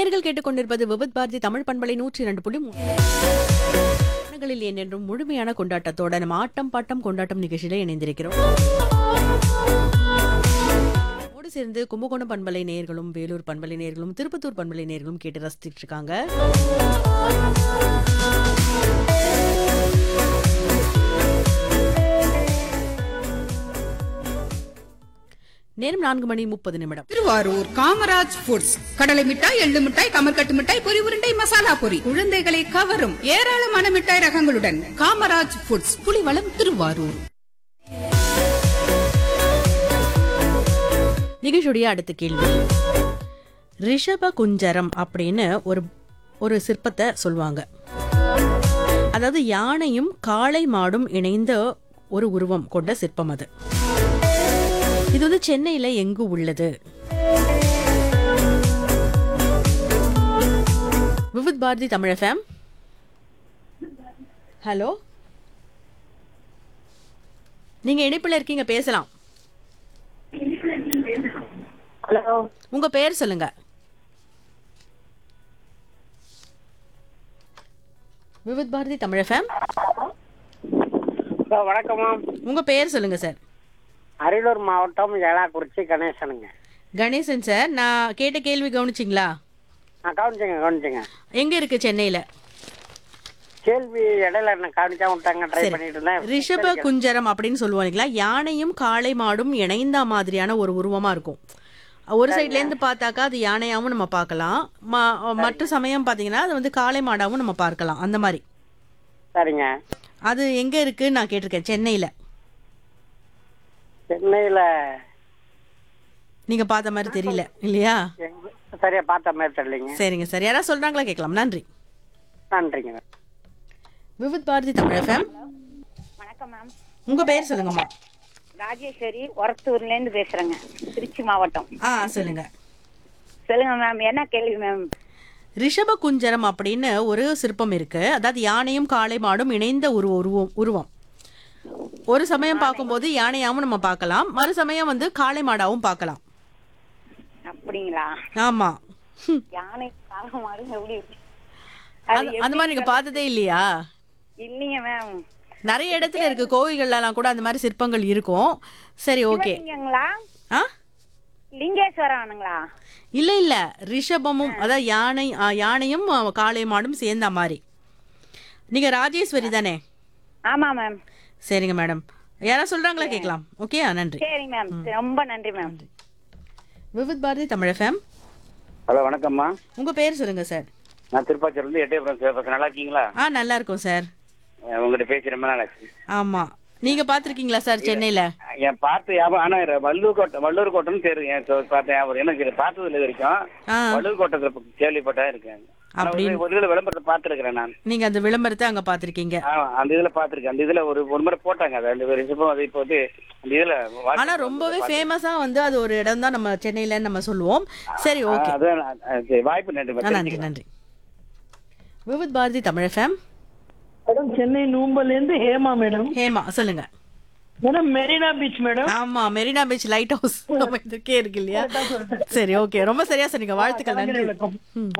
நேர்கள் கேட்டுக்கொண்டிருப்பது விபத் பாரதி தமிழ் பண்பலை நூற்றி இரண்டு புள்ளி மூணு களில் என்றென்றும் முழுமையான கொண்டாட்டத்தோட நம்ம ஆட்டம் பாட்டம் கொண்டாட்டம் நிகழ்ச்சியில இணைந்திருக்கிறோம் நம்மோடு சேர்ந்து கும்பகோணம் பண்பலை நேயர்களும் வேலூர் பண்பலை நேயர்களும் திருப்பத்தூர் பண்பலை நேயர்களும் கேட்டு ரசிச்சிட்டு இருக்காங்க நேரம் நான்கு மணி முப்பது நிமிடம் திருவாரூர் காமராஜ் ஃபுட்ஸ் கடலை மிட்டாய் எள்ளு மிட்டாய் கமர்கட்டு மிட்டாய் பொரி உருண்டை மசாலா பொரி குழந்தைகளை கவரும் ஏராளமான மிட்டாய் ரகங்களுடன் காமராஜ் ஃபுட்ஸ் புலிவளம் திருவாரூர் நிகழ்ச்சியுடைய அடுத்த கேள்வி ரிஷப குஞ்சரம் அப்படின்னு ஒரு ஒரு சிற்பத்தை சொல்லுவாங்க அதாவது யானையும் காளை மாடும் இணைந்த ஒரு உருவம் கொண்ட சிற்பம் அது இது வந்து சென்னையில எங்கு உள்ளது விவித் பாரதி தமிழ் ஃபேம் ஹலோ நீங்க இணைப்புல இருக்கீங்க பேசலாம் ஹலோ உங்க பெயர் சொல்லுங்க விவித் பாரதி தமிழ் ஃபேம் சார் வணக்கம்மா உங்க பெயர் சொல்லுங்க சார் அரியலூர் மாவட்டம் ஏலாக்குறிச்சி கணேசனுங்க கணேசன் சார் நான் கேட்ட கேள்வி கவனிச்சிங்களா ஆ கவனிச்சுங்க கவனிச்சுங்க எங்க இருக்கு சென்னையில கேள்வி இடையில என்ன கவனிச்சா விட்டாங்க ட்ரை பண்ணிட்டு இருந்தேன் ரிஷப குஞ்சரம் அப்படின்னு சொல்லுவோம் இல்லைங்களா யானையும் காளை மாடும் இணைந்த மாதிரியான ஒரு உருவமா இருக்கும் ஒரு சைட்ல இருந்து பார்த்தாக்கா அது யானையாவும் நம்ம பார்க்கலாம் ம- மற்ற சமயம் பாத்தீங்கன்னா அது வந்து காளை மாடாவும் நம்ம பார்க்கலாம் அந்த மாதிரி சரிங்க அது எங்க இருக்குன்னு நான் கேட்டிருக்கேன் சென்னையில சென்னையில நீங்க பார்த்த மாதிரி தெரியல இல்லையா எங்க- சரியா பார்த்த மாதிரி தெரியலைங்க சரிங்க சார் யாராவது சொல்றாங்களா கேட்கலாம் நன்றி நன்றிங்க விவித் பாரதி தமிழ் எஃப்எம் வணக்கம் மேம் உங்க பெயர் சொல்லுங்கம்மா ராஜேஸ்வரி ஒரத்தூர்ல இருந்து பேசுறேங்க திருச்சி மாவட்டம் ஆ சொல்லுங்க சொல்லுங்க மேம் என்ன கேள்வி மேம் ரிஷப குஞ்சரம் அப்படின்னு ஒரு சிற்பம் இருக்கு அதாவது யானையும் காளை மாடும் இணைந்த ஒரு உருவம் உருவம் ஒரு சமயம் பார்க்கும்போது யானையாவும் நம்ம பார்க்கலாம் மறு சமயம் வந்து காளை மாடாவும் பார்க்கலாம் அப்படிங்களா ஆமா ஹம். யானை கால மாடு எப்படி இருக்கு? அது- அந்த மாதிரி நீங்க பார்த்ததே இல்லையா இல்லைங்க மேம் நிறைய இடத்துல இருக்கு கோவில்கள்லாம் கூட அந்த மாதிரி சிற்பங்கள் இருக்கும் சரி ஓகே லிங்கங்களா ஆ லிங்கேஸ்வரனுங்களா இல்ல இல்ல ரிஷபமும் அதாவது யானை ஆ, யானையும் ஆ, காளை மாடும் சேர்ந்த மாதிரி நீங்க ராஜேஸ்வரி தானே ஆமா மேம் சரிங்க மேடம் யாராவது சொல்றாங்களா கேட்கலாம் ஓகே நன்றி சரிங்க மேம் ரொம்ப நன்றி ma'am Vividh Bharati Tamil FM hello வணக்கம்மா உங்க பேர் சொல்லுங்க சார் நான் திருப்பாச்சூர்லேருந்து எட்டயபுரம் சிவபாசன் நல்லா இருக்கீங்களா ஆ நல்லா இருக்கும் சார் அஹ் உங்ககிட்ட பேசி ரொம்ப நாள் ஆச்சு ஆமா நீங்க பாத்திருக்கீங்களா சார் சென்னையில என் பார்த்து ஞாபகம் ஆனா இது வள்ளூர் கோட்டை வள்ளூர் கோட்டைன்னு தெரியும் என் சொ- பார்த்த ஞாபகம் எனக்கு இது பார்த்தது இல்லை இது வரைக்கும் ஆ வள்ளூர் கோட்டத்தில் கேள்விப்பட்டா இருக்கேன் ஆனா ஒரு அப்படின்னு- ஒரு இதுல விளம்பரத்தை பார்த்துருக்கிறேன் நான் நீங்க அந்த விளம்பரத்தை அங்க பாத்திருக்கீங்க ஆ அந்த இதுல பார்த்துருக்கேன் அந்த இதுல ஒரு ஒரு முறை போட்டாங்க அது அந்த ரிசப்பம் அது இப்போ வந்து அந்த இதுல வா- ஆனா ரொம்பவே ஃபேமஸா வந்து அது ஒரு இடம் தான் நம்ம சென்னையில நம்ம சொல்லுவோம் சரி ஆ, ஓகே அதான் நான், அஹ் சரி, வாய்ப்பு நன்றி நன்றி தெரிஞ்சுக்கலாம். நன்றி விவித் பாரதி தமிழ் ஃபேம் மேடம் சென்னை நூம்பல்ல இருந்து ஹேமா மேடம் ஹேமா சொல்லுங்க மேடம் மெரினா பீச் மேடம் ஆமா மெரினா பீச் லைட் ஹவுஸ் நம்ம இதுக்கே இருக்கு இல்லையா சரி ஓகே ரொம்ப சரியா சொன்னீங்க வாழ்த்துக்கள் நன்றி வணக்கம். ம்.